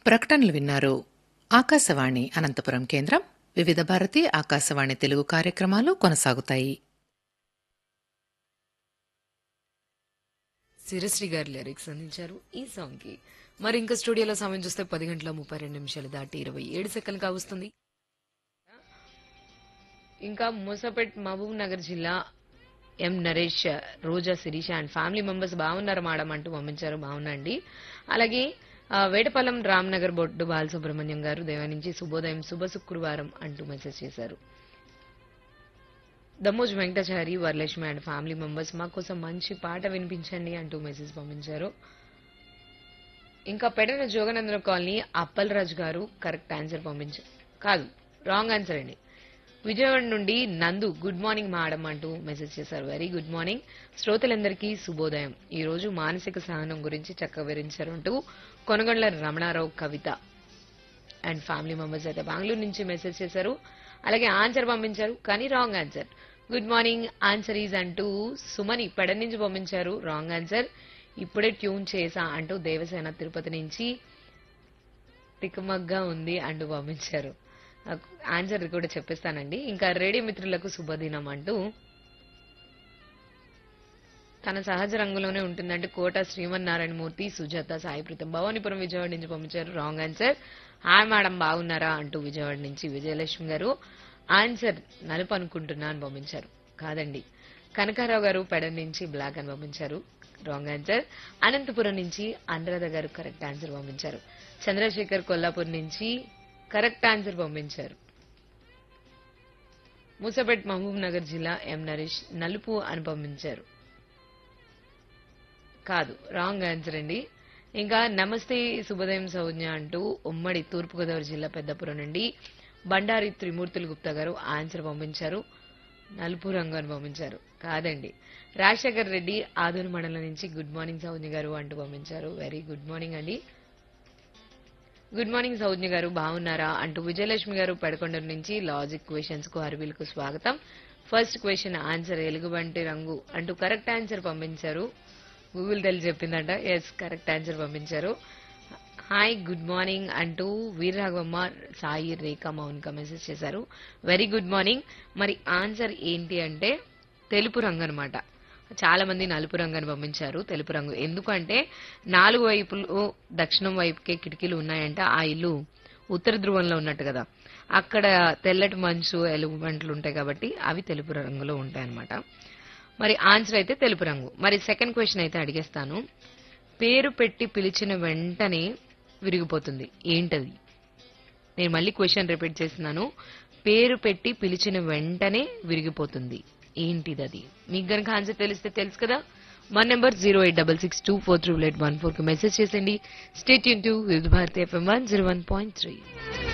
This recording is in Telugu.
ప్రకటనలు విన్నారు ఆకాశవాణి అనంతపురం కేంద్రం వివిధ భారతి ఆకాశవాణి తెలుగు కార్యక్రమాలు కొనసాగుతాయి సిరశ్రీ గారు లిరిక్స్ అందించారు ఈ సాంగ్ కి మరి ఇంకా స్టూడియోలో సమయం చూస్తే పది గంటల ముప్పై రెండు నిమిషాలు దాటి ఇరవై ఏడు సెకండ్ కావస్తుంది ఇంకా మూసపేట్ మహబూబ్ నగర్ జిల్లా M Naresh Roja Sirisha and family members బాగున్నారు మేడం అంటూ పంపించారు బాగున్నాండి అలాగే ఆ, వేటపాలెం రామ్నగర్ బొడ్డు బాలసుబ్రహ్మణ్యం గారు దేవ నుంచి శుభోదయం శుభ శుక్రవారం అంటూ మెసేజ్ చేశారు Dammoj Venkatachari Varalakshmi and family members మా కోసం మంచి పాట వినిపించండి అంటూ మెసేజ్ పంపించారు ఇంకా పెడన జోగనందన కాలనీ అప్పలరాజు గారు కరెక్ట్ ఆన్సర్ పంపించారు కాదు రాంగ్ ఆన్సర్ అండి విజయవాడ నుండి నందు గుడ్ మార్నింగ్ మేడం అంటూ మెసేజ్ చేశారు వెరీ గుడ్ మార్నింగ్ శ్రోతలందరికీ శుభోదయం ఈ రోజు మానసిక సహనం గురించి చక్కగా వివరించారు అంటూ Konagondla Ramanarao Kavitha and family members అయితే బెంగళూరు నుంచి మెసేజ్ చేశారు అలాగే ఆన్సర్ పంపించారు కానీ wrong answer good morning answer is అంటూ సుమని పెడ నుంచి పంపించారు రాంగ్ ఆన్సర్ ఇప్పుడే ట్యూన్ చేసా అంటూ దేవసేన తిరుపతి నుంచి తికమగ్గా ఉంది అంటూ పంపించారు ఆన్సర్ కూడా చెప్పేస్తానండి ఇంకా రేడియో మిత్రులకు శుభదినం అంటూ తన సహజ రంగులోనే ఉంటుందంటే కోట శ్రీమన్నారాయణమూర్తి సుజాత సాయిప్రీతం భవానీపురం విజయవాడ నుంచి పంపించారు రాంగ్ ఆన్సర్ హాయ్ మేడం బాగున్నారా అంటూ విజయవాడ నుంచి విజయలక్ష్మి గారు ఆన్సర్ నలుపు అనుకుంటున్నా అని పంపించారు కాదండి కనకారావు గారు పెడ నుంచి బ్లాక్ అని పంపించారు రాంగ్ ఆన్సర్ అనంతపురం నుంచి అనురాధ గారు కరెక్ట్ ఆన్సర్ పంపించారు చంద్రశేఖర్ కొల్లాపూర్ నుంచి కరెక్ట్ ఆన్సర్ పంపించారు మూసపేట్ మహబూబ్ నగర్ జిల్లా ఎం నరేష్ నలుపు అని పంపించారు కాదు రాంగ్ ఆన్సర్ అండి ఇంకా నమస్తే శుభోదయం సౌజ్ఞ అంటూ ఉమ్మడి తూర్పుగోదావరి జిల్లా పెద్దపురం నుండి బండారి త్రిమూర్తులు గుప్తా గారు ఆన్సర్ పంపించారు నలుపు రంగు అని పంపించారు కాదండి రాజశేఖర్ రెడ్డి ఆదూరు మండలం నుంచి గుడ్ మార్నింగ్ సౌజ్ఞ గారు అంటూ పంపించారు వెరీ గుడ్ మార్నింగ్ అండి గుడ్ మార్నింగ్ సౌజ్ఞ గారు బాగున్నారా అంటూ విజయలక్ష్మి గారు పెడకొండూరు నుంచి లాజిక్ క్వశ్చన్స్ కు అరవిల్కు స్వాగతం ఫస్ట్ క్వశ్చన్ ఆన్సర్ ఎలుగుబంటి రంగు అంటూ కరెక్ట్ ఆన్సర్ పంపించారు గూగుల్ తెలి చెప్పిందంట ఎస్ కరెక్ట్ ఆన్సర్ పంపించారు హాయ్ గుడ్ మార్నింగ్ అంటూ వీరరాఘవమ్మ సాయి రేఖ మౌనిక మెసేజ్ చేశారు వెరీ గుడ్ మార్నింగ్ మరి ఆన్సర్ ఏంటి అంటే తెలుపు రంగు అనమాట చాలా మంది నలుపు రంగు అని పంపించారు తెలుపు రంగు ఎందుకంటే నాలుగు వైపులు దక్షిణం వైపుకే కిటికీలు ఉన్నాయంటే ఆ ఇల్లు ఉత్తర ధ్రువంలో ఉన్నట్టు కదా అక్కడ తెల్లటి మంచు ఎలుగుబంట్లు ఉంటాయి కాబట్టి అవి తెలుపు రంగులో ఉంటాయి అన్నమాట మరి ఆన్సర్ అయితే తెలుపు రంగు మరి సెకండ్ క్వశ్చన్ అయితే అడిగేస్తాను పేరు పెట్టి పిలిచిన వెంటనే విరిగిపోతుంది ఏంటది నేను మళ్ళీ క్వశ్చన్ రిపీట్ చేస్తున్నాను పేరు పెట్టి పిలిచిన వెంటనే విరిగిపోతుంది ఏంటిది అది మీకు గనక ఆన్సర్ తెలిస్తే తెలుసు కదా one number zero eight double six two four three eight one four కి మెసేజ్ చేసేయండి stay tune to Vividh Bharati FM one zero one point three